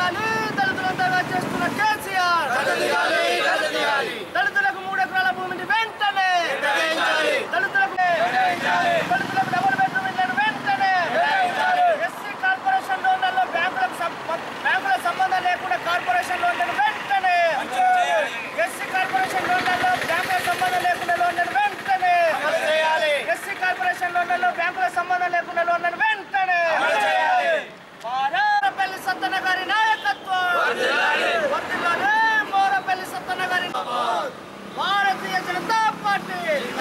దిగాలి దళితులంతా చేస్తున్న కేసీఆర్ దళితులకు మూడు ఎకరాల భూమిని వెంటనే దళితులకు దళితులకు డబుల్ బెడ్రూమ్ ఇళ్లను వెంటనే ఎస్సీ కార్పొరేషన్ లోన్లలో బ్యాంకులకు సం- బ్యాంకుల సంబంధం లేకుండా కార్పొరేషన్ లోన్లను వెంటనే ఎస్సీ కార్పొరేషన్ లోన్లలో బ్యాంకుల సంబంధం లేకుండా లోన్లను వెంటనే ఎస్సీ కార్పొరేషన్ లోన్లలో బ్యాంకుల సంబంధం లేకుండా లోన్లను వెంటనే మోరపల్లి సత్తన్న గారి నాయకత్వం వర్ధిల్లాలి మోరపల్లి సత్తన్న గారి భారతీయ జనతా పార్టీ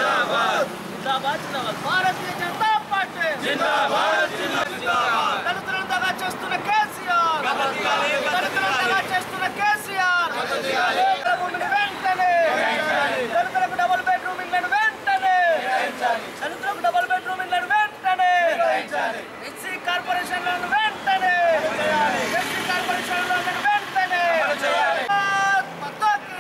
భారతీయ జనతా పార్టీ దళితులను దగా చేస్తున్న కేసీఆర్ దళితులను దగా చేస్తున్న కేసీఆర్ భూమిని వెంటనే దళితులకు డబుల్ బెడ్రూమ్ ఇళ్లను వెంటనే దళితులకు డబుల్ బెడ్రూమ్ ఇళ్లను వెంటనే ఎస్సీ కార్పొరేషన్ లను వెంటనే ఎస్సీ కార్పొరేషన్ లను వెంటనే భారత్ మాతాకి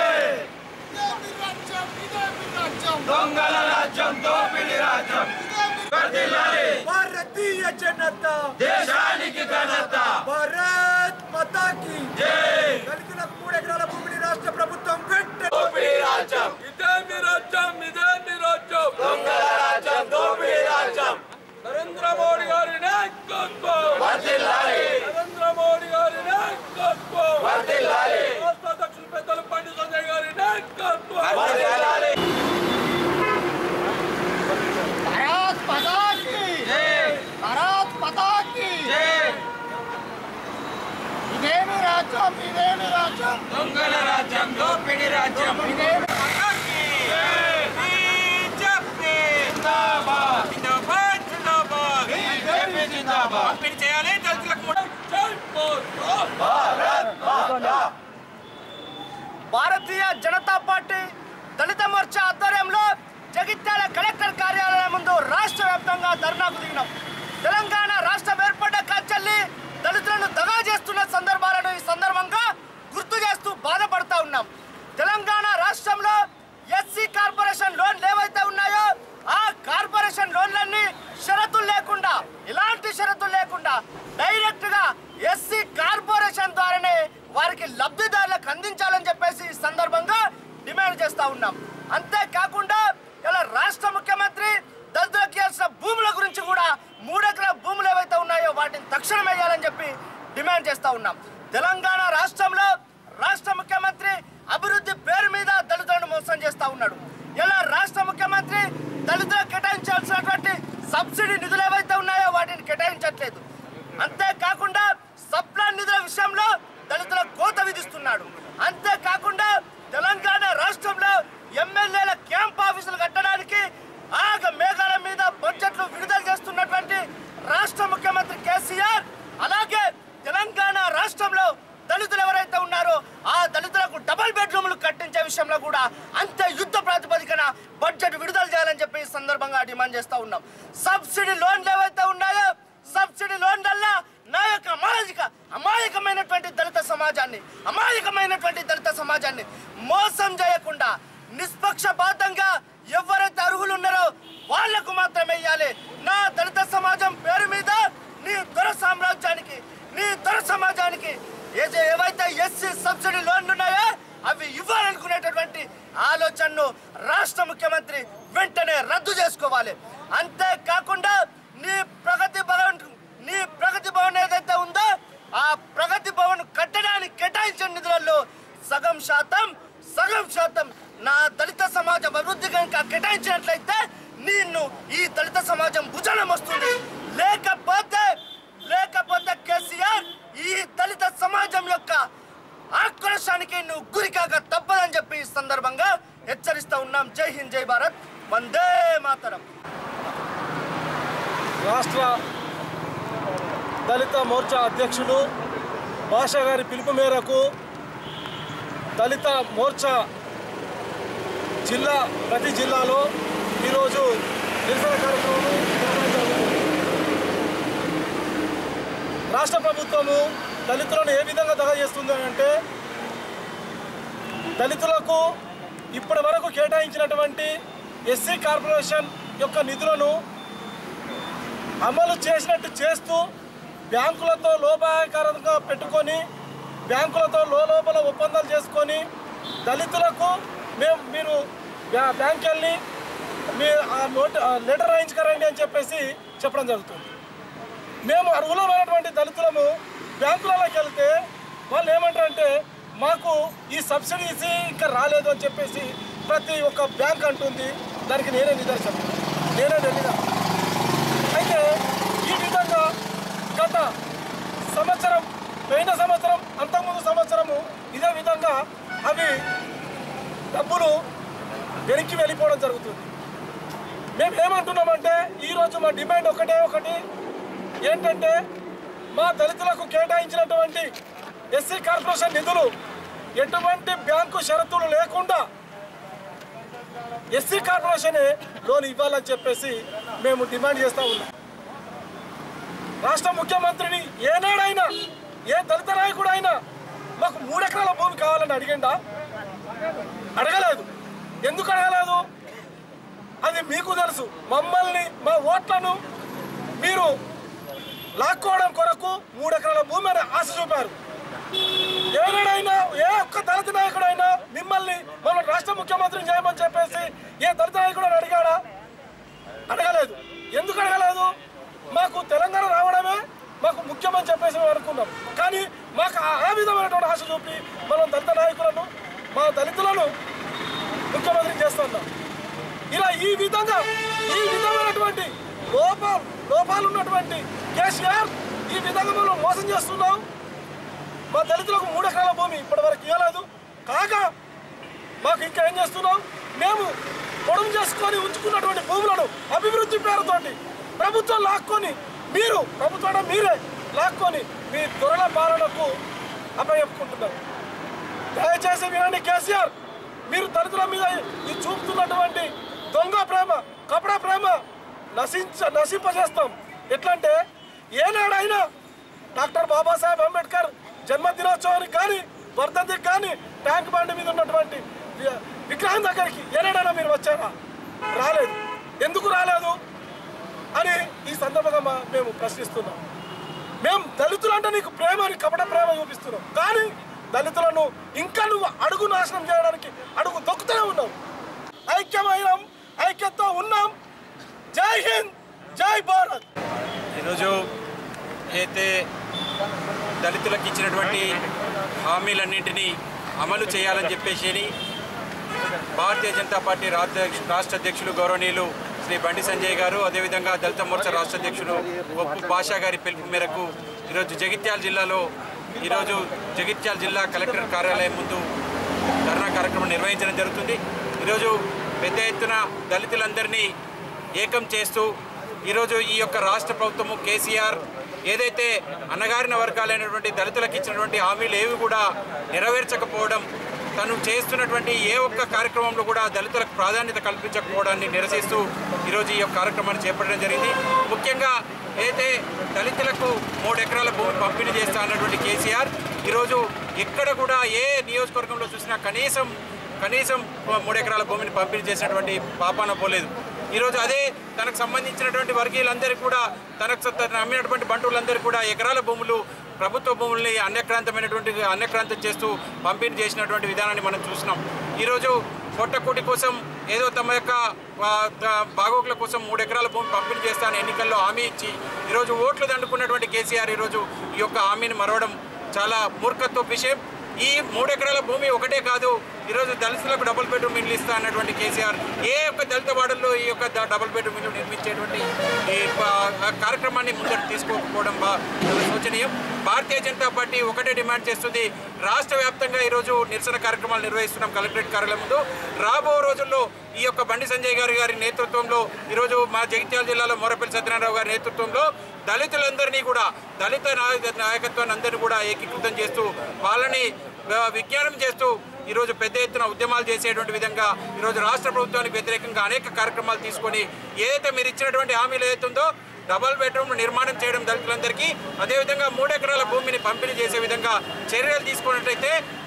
దొంగల రాజ్యం దోపిడి రాజ్యం వర్ధిల్లాలి భారతీయ జనతా దేశానికి ఘనత భారత్ మతాకి జై దళితులకు మూడు ఎకరాల భూమిని రాష్ట్ర ప్రభుత్వం వెంటనే దోపిడి రాజ్యం ఇదే మీ రాజ్యం ఇదే మీ రాజ్యం దొంగల రాజ్యం దోపిడి రాజ్యం నరేంద్ర మోడీ గారి నాయకత్వం వర్ధిల్లాలి నరేంద్ర మోడీ గారి నాయకత్వం వర్ధిల్లాలి రాష్ట్ర అధ్యక్షులు పెద్దలు పండిత సంజయ్ గారి నాయకత్వం వర్ధిల్లాలి భారత్ మాతాకి భారత్ మాతాకి ఇదేమి రాజ్యం ఇదేమి రాజ్యం దొంగల రాజ్యం దోపిడి రాజ్యం ఇదేమి బీజేపీ జిందాబాద్ జిందాబాద్ జిందాబాద్ బీజేపీ జిందాబాద్ పంపిణీ చేయాలి దళితులకు మూడు జై మోదీ భారత్ మాతా భారతీయ జనతా పార్టీ దళిత మోర్చా ఆధ్వర్యంలో జగిత్యాల కలెక్టర్ కార్యాలయం ముందు రాష్ట్ర వ్యాప్తంగా ధర్నాకు దిగినాం తెలంగాణ రాష్ట్రం ఏర్పడ్డ కాంచెల్లి దళితులను దగా చేస్తున్న సందర్భాలను ఈ సందర్భంగా గుర్తు చేస్తూ బాధపడతా ఉన్నాం తెలంగాణ రాష్ట్రంలో ఎస్సీ కార్పొరేషన్ లోన్లు ఏవైతే ఉన్నాయో ఆ కార్పొరేషన్ లోన్లన్నీ షరతులు లేకుండా ఎలాంటి షరతులు లేకుండా డైరెక్ట్ గా ఎస్సీ కార్పొరేషన్ ద్వారానే వారికి లబ్ధిదారులకు అందించాలని చెప్పేసి ఈ సందర్భంగా డిమాండ్ చేస్తా ఉన్నాం అంతేకాకుండా ఇలా రాష్ట్ర ముఖ్యమంత్రి దళితులకు ఇవ్వాల్సిన భూముల గురించి కూడా మూడెకరాల భూములు ఏవైతే ఉన్నాయో వాటిని తక్షణం వేయాలని చెప్పి డిమాండ్ చేస్తా ఉన్నాం తెలంగాణ రాష్ట్రంలో రాష్ట్ర ముఖ్యమంత్రి అభివృద్ధి పేరు మీద దళితులను మోసం చేస్తా ఉన్నాడు ఇలా రాష్ట్ర ముఖ్యమంత్రి దళితులకు కేటాయించాల్సినటువంటి సబ్సిడీ నిధులు ఏవైతే ఉన్నాయో వాటిని కేటాయించట్లేదు అంతేకాకుండా సప్లాన్ నిధుల విషయంలో దళితుల కోత విధిస్తున్నాడు అంతేకాకుండా తెలంగాణ రాష్ట్రంలో ఎమ్మెల్యేల క్యాంప్ ఆఫీసులు కట్టడానికి ఆగ మేఘాల మీద బడ్జెట్లు విడుదల చేస్తున్నటువంటి రాష్ట్ర ముఖ్యమంత్రి కేసీఆర్ అలాగే తెలంగాణ రాష్ట్రంలో దళితులు ఎవరైతే ఉన్నారో ఆ దళితులకు డబుల్ బెడ్రూమ్లు కట్టించే విషయంలో కూడా అంతే యుద్ధ ప్రాతిపదికన బడ్జెట్ విడుదల చేయాలని చెప్పి ఈ సందర్భంగా డిమాండ్ చేస్తా ఉన్నాం సబ్సిడీ లోన్లు ఏవైతే ఉన్నాయో సబ్సిడీ లోన్లల్లా నా యొక్క అమాయక అమాయకమైనటువంటి దళిత సమాజాన్ని అమాయకమైనటువంటి దళిత సమాజాన్ని మోసం చేయకుండా నిష్పక్షపాతంగా ఎవరైతే అర్హులు ఉన్నారో వాళ్లకు మాత్రమే ఇవ్వాలి నా దళిత సమాజం పేరు మీద నీ దొర సామ్రాజ్యానికి నీ దొర సమాజానికి ఏ- ఏవైతే ఎస్సీ సబ్సిడీ లోన్లు ఉన్నాయో అవి ఇవ్వాలనుకునేటటువంటి ఆలోచనను రాష్ట్ర ముఖ్యమంత్రి వెంటనే రద్దు చేసుకోవాలి అంతేకాకుండా నీ ప్రగతి భవన్ నీ ప్రగతి భవన్ ఏదైతే ఉందో ఆ ప్రగతి భవన్ కట్టడానికి కేటాయించిన నిధులలో సగం శాతం సగం శాతం నా దళిత సమాజం అభివృద్ధి కనుక కేటాయించినట్లయితే నిన్ను ఈ దళిత సమాజం భుజనం వస్తుంది లేకపోతే లేకపోతే కేసీఆర్ ఈ దళిత సమాజం యొక్క ఆక్రోశానికి నువ్వు గురికాక తప్పదని చెప్పి ఈ సందర్భంగా హెచ్చరిస్తా ఉన్నాం జై హింద్ జై భారత్ వందే మాతరం రాష్ట్ర దళిత మోర్చా అధ్యక్షులు భాషా గారి పిలుపు మేరకు దళిత మోర్చా జిల్లా ప్రతి జిల్లాలో ఈరోజు నిరసన కార్యక్రమం నిర్వహించడం జరుగుతుంది. రాష్ట్ర ప్రభుత్వము దళితులను ఏ విధంగా దగ చేస్తుంది అని అంటే దళితులకు ఇప్పటి వరకు కేటాయించినటువంటి ఎస్సీ కార్పొరేషన్ యొక్క నిధులను అమలు చేసినట్టు చేస్తూ బ్యాంకులతో లోపాయకారంగా పెట్టుకొని బ్యాంకులతో లోపల ఒప్పందాలు చేసుకొని దళితులకు మేము మీరు బ్యా- బ్యాంక్ వెళ్ళి మీ ఆ నోట్ ఆ లెటర్ రాయించుకరండి అని చెప్పేసి చెప్పడం జరుగుతుంది మేము అర్హులమైనటువంటి దళితులము బ్యాంకులలోకి వెళ్తే వాళ్ళు ఏమంటారంటే మాకు ఈ సబ్సిడీస్ ఇంకా రాలేదు అని చెప్పేసి ప్రతి ఒక్క బ్యాంక్ అంటుంది దానికి నేనే నిదర్శనం నేనే వెళ్ళిన అయితే ఈ విధంగా గత సంవత్సరం పోయిన సంవత్సరం అంతకుముందు సంవత్సరము ఇదే విధంగా అవి డబ్బులు వెనక్కి వెళ్ళిపోవడం జరుగుతుంది మేము ఏమంటున్నామంటే ఈరోజు మా డిమాండ్ ఒకటే ఒకటి ఏంటంటే మా దళితులకు కేటాయించినటువంటి ఎస్సీ కార్పొరేషన్ నిధులు ఎటువంటి బ్యాంకు షరతులు లేకుండా ఎస్సీ కార్పొరేషనే లోన్ ఇవ్వాలని చెప్పేసి మేము డిమాండ్ చేస్తూ ఉన్నాం రాష్ట్ర ముఖ్యమంత్రిని ఏనాడైనా ఏ దళిత నాయకుడు అయినా మాకు మూడెకరాల భూమి కావాలని అడిగిండా అడగలేదు ఎందుకు అడగలేదు అది మీకు తెలుసు మమ్మల్ని మా ఓట్లను మీరు లాక్కోవడం కొరకు మూడు ఎకరాల భూమి అని ఆశ చూపారు ఎవరైనా ఏ ఒక్క దళిత నాయకుడైనా మిమ్మల్ని మన రాష్ట్ర ముఖ్యమంత్రిని చేయమని చెప్పేసి ఏ దళిత నాయకుడు అని అడిగాడా అడగలేదు ఎందుకు అడగలేదు మాకు తెలంగాణ రావడమే మాకు ముఖ్యమని చెప్పేసి మేము అనుకున్నాం కానీ మాకు ఆ- ఆ విధమైనటువంటి ఆశ చూపి మనం దళిత నాయకులను మా దళితులను ముఖ్యమంత్రి చేస్తున్నాం ఇలా ఈ విధంగా ఈ విధమైనటువంటి లోపాలు లోపాలు ఉన్నటువంటి కేసీఆర్ ఈ విధంగా మనం మోసం చేస్తున్నాం మా దళితులకు మూడు ఎకరాల భూమి ఇప్పటి వరకు ఇవ్వలేదు కాగా మాకు ఇంకా ఏం చేస్తున్నాం మేము పొడుము చేసుకొని ఉంచుకున్నటువంటి భూములను అభివృద్ధి పేరుతోటి ప్రభుత్వం లాక్కొని మీరు ప్రభుత్వం మీరే లాక్కొని మీ దొరల పాలనకు అప్పచెప్పుకుంటున్నారు దయచేసి వినండి కేసీఆర్ మీరు దళితుల మీద ఈ చూపుతున్నటువంటి దొంగ ప్రేమ కపడ ప్రేమ నశించ నశింపజేస్తాం ఎట్లంటే ఏనాడైనా డాక్టర్ బాబాసాహెబ్ అంబేద్కర్ జన్మదినోత్సవానికి కానీ వర్ధంతికి కానీ ట్యాంక్ బండి మీద ఉన్నటువంటి వి- విగ్రహం దగ్గరికి ఏనాడైనా మీరు వచ్చారా రాలేదు ఎందుకు రాలేదు అని ఈ సందర్భంగా మా- మేము ప్రశ్నిస్తున్నాం మేము దళితులు అంటే నీకు ప్రేమ అని కపట ప్రేమ చూపిస్తున్నాం కానీ దళితులను ఇంకా నువ్వు అడుగు నాశనం చేయడానికి అడుగు దొక్కుతూనే ఉన్నావు ఐక్యమైన ఐక్యతతో ఉన్నాం జై హింద్ జై భారత్ ఈరోజు అయితే దళితులకు ఇచ్చినటువంటి హామీలన్నింటినీ అమలు చేయాలని చెప్పేసి అని భారతీయ జనతా పార్టీ రాష్ట్ర రాష్ట్ర అధ్యక్షులు గౌరవనీయులు శ్రీ బండి సంజయ్ గారు అదేవిధంగా దళిత మోర్చా రాష్ట్ర అధ్యక్షులు ఒప్పు భాషా గారి పిలుపు మేరకు ఈరోజు జగిత్యాల జిల్లాలో ఈరోజు జగిత్యాల జిల్లా కలెక్టర్ కార్యాలయం ముందు ధర్నా కార్యక్రమం నిర్వహించడం జరుగుతుంది ఈరోజు పెద్ద ఎత్తున దళితులందరినీ ఏకం చేస్తూ ఈరోజు ఈ యొక్క రాష్ట్ర ప్రభుత్వము కేసీఆర్ ఏదైతే అన్నగారిన వర్గాలైనటువంటి దళితులకు ఇచ్చినటువంటి హామీలు ఏవి కూడా నెరవేర్చకపోవడం తను చేస్తున్నటువంటి ఏ ఒక్క కార్యక్రమంలో కూడా దళితులకు ప్రాధాన్యత కల్పించకపోవడాన్ని నిరసిస్తూ ఈరోజు ఈ యొక్క కార్యక్రమాన్ని చేపట్టడం జరిగింది ముఖ్యంగా అయితే దళితులకు మూడు ఎకరాల భూమి పంపిణీ చేస్తా అన్నటువంటి కేసీఆర్ ఈరోజు ఎక్కడ కూడా ఏ నియోజకవర్గంలో చూసినా కనీసం కనీసం మూడు ఎకరాల భూమిని పంపిణీ చేసినటువంటి పాపాన పోలేదు ఈరోజు అదే తనకు సంబంధించినటువంటి వర్గీయులందరికీ కూడా తనకు స- తను అమ్మినటువంటి బంటువులందరికీ కూడా ఎకరాల భూములు ప్రభుత్వ భూముల్ని అన్యక్రాంతమైనటువంటి అన్యక్రాంతం చేస్తూ పంపిణీ చేసినటువంటి విధానాన్ని మనం చూసినాం ఈరోజు పొట్టకూటి కోసం ఏదో తమ యొక్క ఆ, ద- బాగోగుల కోసం మూడు ఎకరాల భూమి పంపిణీ చేస్తానని ఎన్నికల్లో హామీ ఇచ్చి ఈరోజు ఓట్లు దండుకున్నటువంటి కేసీఆర్ ఈరోజు ఈ యొక్క హామీని మరవడం చాలా మూర్ఖత్వ విషయం ఈ మూడు ఎకరాల భూమి ఒకటే కాదు ఈరోజు దళితులకు డబుల్ బెడ్రూమ్ ఇల్లు ఇస్తా అన్నటువంటి కేసీఆర్ ఏ ఒక్క దళిత వాడల్లో ఈ యొక్క ద- డబుల్ బెడ్రూమ్ ఇల్లు నిర్మించేటువంటి ఈ ప- కార్యక్రమాన్ని ముందర తీసుకోకపోవడం బా- చాలా శోచనీయం భారతీయ జనతా పార్టీ ఒకటే డిమాండ్ చేస్తుంది రాష్ట్ర వ్యాప్తంగా ఈరోజు నిరసన కార్యక్రమాలు నిర్వహిస్తున్నాం కలెక్టరేట్ కార్యాలయం ముందు రాబో రోజుల్లో ఈ యొక్క బండి సంజయ్ గారి గారి నేతృత్వంలో ఈరోజు మా జగిత్యాల జిల్లాలో మోరపల్లి సత్యనారాయణ గారి నేతృత్వంలో దళితులందరినీ కూడా దళిత నాయ- నాయకత్వాన్ని అందరినీ కూడా ఏకీకృతం చేస్తూ వాళ్ళని ఆ, విజ్ఞానం చేస్తూ ఈరోజు పెద్ద ఎత్తున ఉద్యమాలు చేసేటువంటి విధంగా ఈరోజు రాష్ట్ర ప్రభుత్వానికి వ్యతిరేకంగా అనేక కార్యక్రమాలు తీసుకొని ఏదైతే మీరు ఇచ్చినటువంటి హామీలు ఏదైతే ఉందో డబల్ బెడ్రూమ్ నిర్మాణం చేయడం దళితులందరికీ అదేవిధంగా మూడు ఎకరాల భూమిని పంపిణీ చేసే విధంగా చర్యలు తీసుకున్నట్లయితే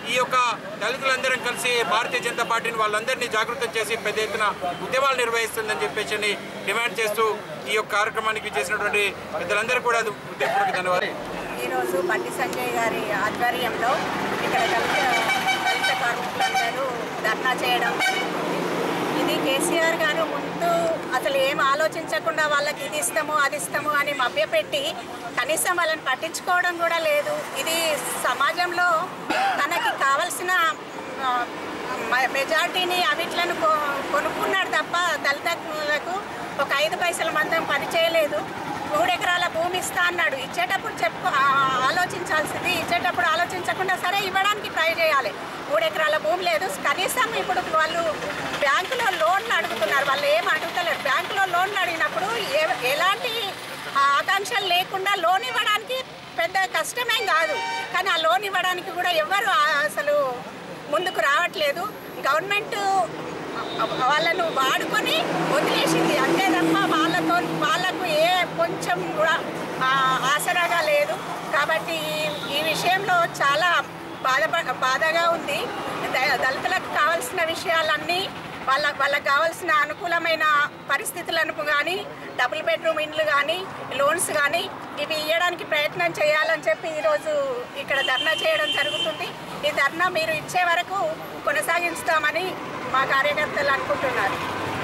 ఈ యొక్క దళితులందరం కలిసి భారతీయ జనతా పార్టీని వాళ్ళందరినీ జాగృతం చేసి పెద్ద ఎత్తున ఉద్యమాలు నిర్వహిస్తుందని చెప్పేసి డిమాండ్ చేస్తూ ఈ యొక్క కార్యక్రమానికి చేసినటువంటి పెద్దలందరూ కూడా ఉద్యమపూర్వక ధన్యవాదాలు ఈరోజు బండి సంజయ్ గారి ఆధ్వర్యంలో ఇక్కడ దళిత దళిత కార్మికులందరూ ధర్నా చేయడం జరుగుతుంది. ఇది కేసీఆర్ గారు ముందు అసలు ఏం ఆలోచించకుండా వాళ్ళకి ఇది ఇస్తాము అది ఇస్తాము అని మభ్యపెట్టి కనీసం వాళ్ళని పట్టించుకోవడం కూడా లేదు ఇది సమాజంలో తనకి కావలసిన ఆ, మ- మెజార్టీని అవిట్లను కొ- కొనుక్కున్నాడు తప్ప దళితులకు ఒక ఐదు పైసల మందం పని చేయలేదు మూడు ఎకరాల భూమి ఇస్తా అన్నాడు ఇచ్చేటప్పుడు చెప్పు ఆ- ఆలోచించాల్సింది ఇచ్చేటప్పుడు ఆలోచించకుండా సరే ఇవ్వడానికి ట్రై చేయాలి మూడు ఎకరాల భూమి లేదు కనీసం ఇప్పుడు వాళ్ళు బ్యాంకులో లోన్లు అడుగుతున్నారు వాళ్ళు ఏం అడుగుతలేరు బ్యాంకులో లోన్లు అడిగినప్పుడు ఏ ఎలాంటి ఆకాంక్షలు లేకుండా లోన్ ఇవ్వడానికి పెద్ద కష్టమేం కాదు కానీ ఆ లోన్ ఇవ్వడానికి కూడా ఎవరు ఆ- అసలు ముందుకు రావట్లేదు గవర్నమెంట్ వాళ్ళను వాడుకొని వదిలేసింది అంతే తప్ప వాళ్ళతో వాళ్ళకు ఏ కొంచెం కూడా ఆ, ఆసరాగా లేదు కాబట్టి ఈ- ఈ విషయంలో చాలా బాధ బాధగా ఉంది ద- దళితులకు కావాల్సిన విషయాలన్నీ వాళ్ళ వాళ్ళకి కావాల్సిన అనుకూలమైన పరిస్థితులను కానీ డబుల్ బెడ్రూమ్ ఇండ్లు కానీ లోన్స్ కానీ ఇవి ఇవ్వడానికి ప్రయత్నం చేయాలని చెప్పి ఈరోజు ఇక్కడ ధర్నా చేయడం జరుగుతుంది ఈ ధర్నా మీరు ఇచ్చే వరకు కొనసాగిస్తామని మా కార్యకర్తలు అనుకుంటున్నారు